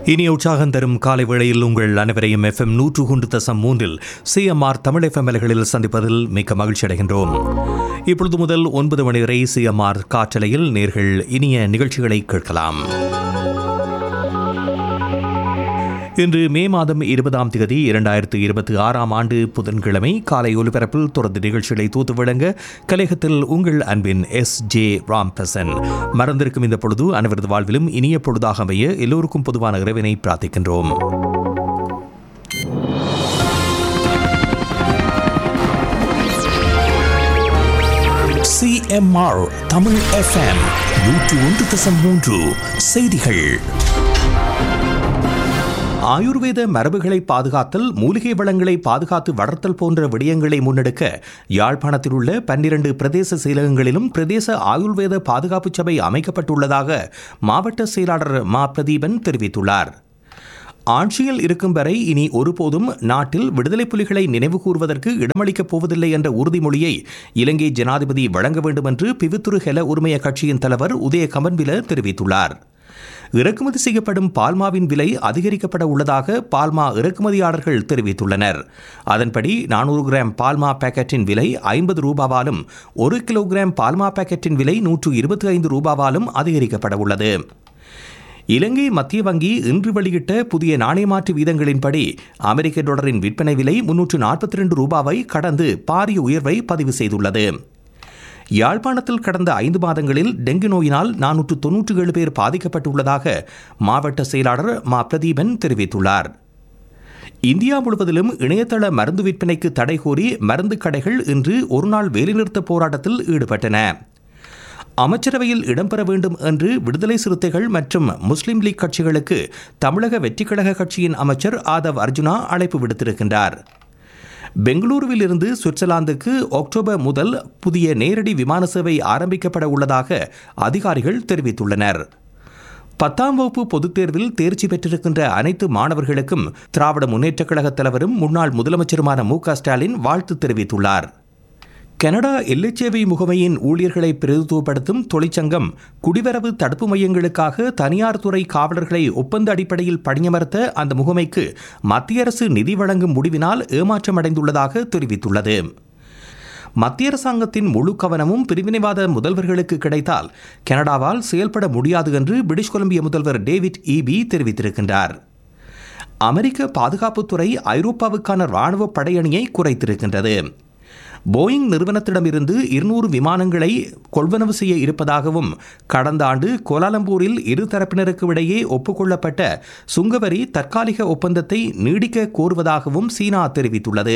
இனி உற்சாகம் தரும் காலை வேளையில் உங்கள் அனைவரையும் எஃப்எம் நூற்று குண்டு தசம் மூன்றில் சிஎம்ஆர் தமிழ் எஃப்எம் அலைகளில் சந்திப்பதில் மிக்க மகிழ்ச்சி அடைகின்றோம் இப்பொழுது முதல் ஒன்பது மணி வரை சிஎம்ஆர் காற்றலையில் நேர்கள் இனிய நிகழ்ச்சிகளை கேட்கலாம் இன்று மே மாதம் இருபதாம் தேதி இரண்டாயிரத்து இருபத்தி ஆறாம் ஆண்டு புதன்கிழமை காலை ஒலிபரப்பில் தொடர்ந்து நிகழ்ச்சிகளை தூத்து வழங்க கலையகத்தில் உங்கள் அன்பின் எஸ் ஜே ராம்பசன் மறந்திருக்கும் இந்த பொழுது அனைவரது வாழ்விலும் இனிய பொழுதாக அமைய எல்லோருக்கும் பொதுவான இறைவனை பிரார்த்திக்கின்றோம் சிஎம்ஆர் தமிழ் எஃப்எம் நூற்று ஒன்று தசம் மூன்று செய்திகள் ஆயுர்வேத மரபுகளை பாதுகாத்தல் மூலிகை வளங்களை பாதுகாத்து வளர்த்தல் போன்ற விடயங்களை முன்னெடுக்க யாழ்ப்பாணத்தில் உள்ள பன்னிரண்டு பிரதேச செயலகங்களிலும் பிரதேச ஆயுர்வேத பாதுகாப்பு சபை அமைக்கப்பட்டுள்ளதாக மாவட்ட செயலாளர் மா பிரதீபன் தெரிவித்துள்ளார் ஆட்சியில் இருக்கும் வரை இனி ஒருபோதும் நாட்டில் விடுதலை புலிகளை நினைவு கூறுவதற்கு இடமளிக்கப் போவதில்லை என்ற உறுதிமொழியை இலங்கை ஜனாதிபதி வழங்க வேண்டும் என்று பிவித்துரு ஹெல உரிமைய கட்சியின் தலைவர் உதய கமன்பில தெரிவித்துள்ளார் இறக்குமதி செய்யப்படும் பால்மாவின் விலை அதிகரிக்கப்பட உள்ளதாக பால்மா இறக்குமதியாளர்கள் தெரிவித்துள்ளனர் அதன்படி நானூறு கிராம் பால்மா பாக்கெட்டின் விலை ஐம்பது ரூபாவாலும் ஒரு கிலோகிராம் பால்மா பாக்கெட்டின் விலை நூற்று இருபத்தி ஐந்து ரூபாவாலும் அதிகரிக்கப்பட உள்ளது இலங்கை மத்திய வங்கி இன்று வெளியிட்ட புதிய நாணய மாற்று வீதங்களின்படி அமெரிக்க டாலரின் விற்பனை விலை முன்னூற்று நாற்பத்தி ரெண்டு ரூபாவை கடந்து பாரிய உயர்வை பதிவு செய்துள்ளது யாழ்ப்பாணத்தில் கடந்த ஐந்து மாதங்களில் டெங்கு நோயினால் நானூற்று தொன்னூற்றி ஏழு பேர் பாதிக்கப்பட்டுள்ளதாக மாவட்ட செயலாளர் மா பிரதீபன் தெரிவித்துள்ளார் இந்தியா முழுவதிலும் இணையதள மருந்து விற்பனைக்கு தடை கோரி மருந்து கடைகள் இன்று ஒருநாள் வேலைநிறுத்த போராட்டத்தில் ஈடுபட்டன அமைச்சரவையில் இடம்பெற வேண்டும் என்று விடுதலை சிறுத்தைகள் மற்றும் முஸ்லிம் லீக் கட்சிகளுக்கு தமிழக வெற்றிக்கழக கட்சியின் அமைச்சர் ஆதவ் அர்ஜுனா அழைப்பு விடுத்திருக்கின்றார் பெங்களூருவில் இருந்து சுவிட்சர்லாந்துக்கு அக்டோபர் முதல் புதிய நேரடி விமான சேவை ஆரம்பிக்கப்பட உள்ளதாக அதிகாரிகள் தெரிவித்துள்ளனர் பத்தாம் வகுப்பு பொதுத் தேர்வில் தேர்ச்சி பெற்றிருக்கின்ற அனைத்து மாணவர்களுக்கும் திராவிட முன்னேற்றக் கழக தலைவரும் முன்னாள் முதலமைச்சருமான மு ஸ்டாலின் வாழ்த்து தெரிவித்துள்ளார் கனடா எல்லைச்சேவை முகமையின் ஊழியர்களை பிரதித்துவப்படுத்தும் தொழிற்சங்கம் குடிவரவு தடுப்பு மையங்களுக்காக தனியார் துறை காவலர்களை ஒப்பந்த அடிப்படையில் பணியமர்த்த அந்த முகமைக்கு மத்திய அரசு நிதி வழங்கும் முடிவினால் ஏமாற்றமடைந்துள்ளதாக தெரிவித்துள்ளது மத்திய அரசாங்கத்தின் முழு கவனமும் பிரிவினைவாத முதல்வர்களுக்கு கிடைத்தால் கனடாவால் செயல்பட முடியாது என்று பிரிட்டிஷ் கொலம்பிய முதல்வர் டேவிட் ஈபி தெரிவித்திருக்கின்றார் அமெரிக்க பாதுகாப்புத்துறை ஐரோப்பாவுக்கான ராணுவ படையணியை குறைத்திருக்கின்றது போயிங் நிறுவனத்திடமிருந்து இருநூறு விமானங்களை கொள்வனவு செய்ய இருப்பதாகவும் கடந்த ஆண்டு கோலாலம்பூரில் இரு தரப்பினருக்கு இடையே ஒப்புக்கொள்ளப்பட்ட சுங்கவரி தற்காலிக ஒப்பந்தத்தை நீடிக்க கோருவதாகவும் சீனா தெரிவித்துள்ளது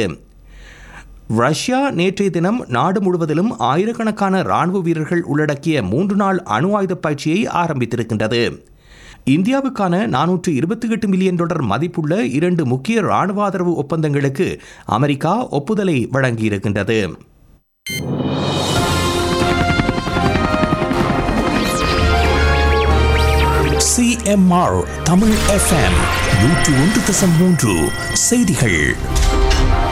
ரஷ்யா நேற்றைய தினம் நாடு முழுவதிலும் ஆயிரக்கணக்கான ராணுவ வீரர்கள் உள்ளடக்கிய மூன்று நாள் அணு ஆயுத பயிற்சியை ஆரம்பித்திருக்கின்றது இந்தியாவுக்கான நானூற்று இருபத்தி எட்டு மில்லியன் டாலர் மதிப்புள்ள இரண்டு முக்கிய ராணுவ ஆதரவு ஒப்பந்தங்களுக்கு அமெரிக்கா ஒப்புதலை வழங்கியிருக்கின்றது சிஎம்ஆர் தமிழ் எஃப்எம் நூற்று ஒன்று தசம் மூன்று செய்திகள்